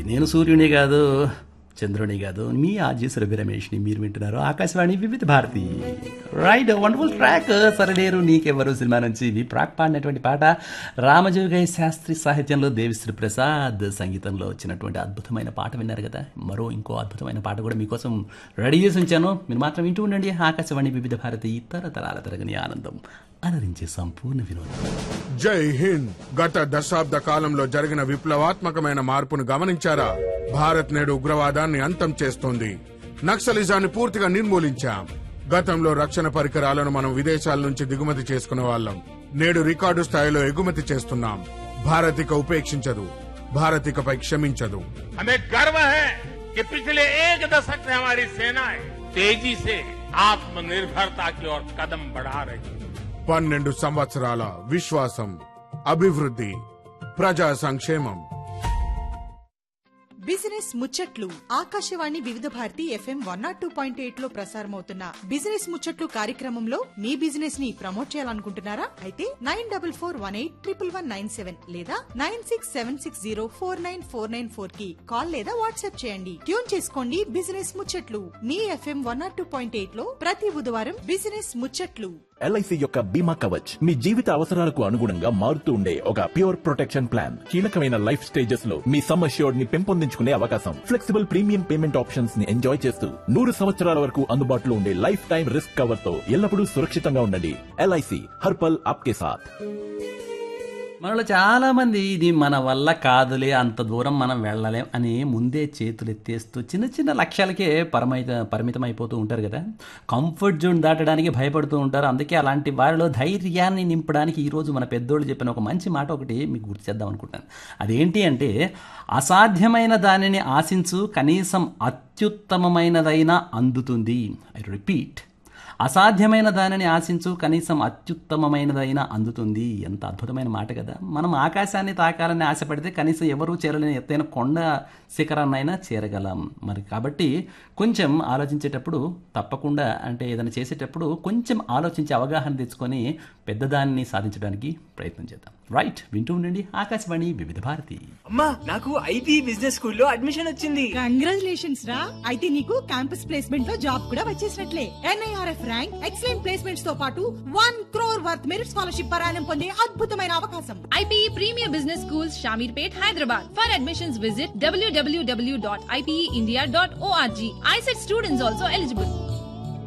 నేను సూర్యుని కాదు చంద్రుని కాదు మీ ఆర్జీ సురభి రమేష్ని మీరు వింటున్నారు Akashvani Vividh Bharati right wonderful track Sarileru Neekevvaru సినిమా నుంచి వి ప్రాక్ పాడినటువంటి పాట రామజోగయ్య శాస్త్రి సాహిత్యంలో దేవిశ్రీ ప్రసాద్ సంగీతంలో వచ్చినటువంటి అద్భుతమైన పాట విన్నారు కదా మరో ఇంకో అద్భుతమైన పాట కూడా మీకోసం రెడీ చేసి ఉంచాను మీరు మాత్రం వింటూ ఉండండి ఆకాశవాణి వివిధ భారతి ఇతర తరాల తరగని ఆనందం అలరించే సంపూర్ణ వినోదం జై హింద్ గత దశాబ్ద కాలంలో జరిగిన విప్లవాత్మకమైన మార్పును గమనించారా భారత్ నేడు ఉగ్రవాదాన్ని అంతం చేస్తోంది నక్సలిజాన్ని పూర్తిగా నిర్మూలించాం గతంలో రక్షణ పరికరాలను మనం విదేశాల నుంచి దిగుమతి చేసుకునే వాళ్ళం నేడు రికార్డు స్థాయిలో ఎగుమతి చేస్తున్నాం భారత్ ఇక ఉపేక్షించదు భారత్ ఇకపై క్షమించదు हमें गर्व है कि पिछले एक दशक से हमारी सेनाएं तेजी से आत्मनिर्भरता की ओर कदम बढ़ा रही है పన్నెండు సంవత్సరాల విశ్వాసం అభివృద్ధి ప్రజా సంక్షేమం బిజినెస్ ముచ్చట్లు Akashvani Vividh Bharati FM one not two point eight లో ప్రసారమవుతున్న బిజినెస్ ముచ్చట్లు కార్యక్రమంలో మీ బిజినెస్ ని ప్రమోట్ చేయాలనుకుంటున్నారా అయితే nine double four one eight triple one nine seven లేదా nine six seven six zero four nine four nine four కి కాల్ లేదా వాట్సాప్ చేయండి ట్యూన్ చేసుకోండి బిజినెస్ ముచ్చట్లు మీ FM one not two point eight లో ప్రతి బుధవారం బిజినెస్ ముచ్చట్లు ఎల్ఐసి యొక్క బీమా కవచ్ మీ జీవిత అవసరాలకు అనుగుణంగా మారుతూ ఉండే ఒక ప్యూర్ ప్రొటెక్షన్ ప్లాన్ కీలకమైన లైఫ్ స్టేజెస్ లో మీ సమ్ అష్యూర్డ్ ని పెంపొందించుకునే అవకాశం ఫ్లెక్సిబుల్ ప్రీమియం పేమెంట్ ఆప్షన్స్ ని ఎంజాయ్ చేస్తూ నూరు సంవత్సరాల వరకు అందుబాటులో ఉండే లైఫ్ టైం రిస్క్ కవర్ తో ఎల్లప్పుడూ సురక్షితంగా ఉండండి ఎల్ఐసి హర్పల్ ఆప్కే సాథ్ మనలో చాలా మంది ఇది మన వల్ల కాదులే అంత దూరం మనం వెళ్ళలేం అని ముందే చేతులు ఎత్తేస్తూ చిన్న చిన్న లక్ష్యాలకే పరమిత పరిమితం అయిపోతూ ఉంటారు కదా కంఫర్ట్ జోన్ దాటడానికి భయపడుతూ ఉంటారు అందుకే అలాంటి వారిలో ధైర్యాన్ని నింపడానికి ఈరోజు మన పెద్దోళ్ళు చెప్పిన ఒక మంచి మాట ఒకటి మీకు గుర్తు చేద్దాం అనుకుంటాను అదేంటి అంటే అసాధ్యమైన దానిని ఆశించు కనీసం అత్యుత్తమమైనదైనా అందుతుంది ఐ రిపీట్ అసాధ్యమైన దానిని ఆశించు కనీసం అత్యుత్తమమైనదైనా అందుతుంది ఎంత అద్భుతమైన మాట కదా మనం ఆకాశాన్ని తాకాలని ఆశపడితే కనీసం ఎవరూ చేరలేని ఎత్తైన కొండ శిఖరాన్నైనా చేరగలం మరి కాబట్టి కొంచెం ఆలోచించేటప్పుడు తప్పకుండా అంటే ఏదైనా చేసేటప్పుడు కొంచెం ఆలోచించి అవగాహన తెచ్చుకొని పెద్దదాన్ని సాధించడానికి ప్రయత్నం చేద్దాం రైట్ వింటూ ఉండండి ఆకాశవాణి వివిధ భారతి అమ్మా నాకు ఐపీ బిజినెస్ స్కూల్లో అడ్మిషన్ వచ్చింది కంగ్రాచులేషన్స్ రా అయితే నీకు క్యాంపస్ ప్లేస్మెంట్ లో జాబ్ కూడా వచ్చేసినట్లే ఎన్ఐఆర్ఎఫ్ ర్యాంక్ ఎక్సలెంట్ ప్లేస్మెంట్స్ తో పాటు one crore worth merit scholarship పరాయణం పొందే అద్భుతమైన అవకాశం IPE Premier Business Schools, Shamirpet, Hyderabad. For admissions, visit www.ipeindia.org. I said students also eligible.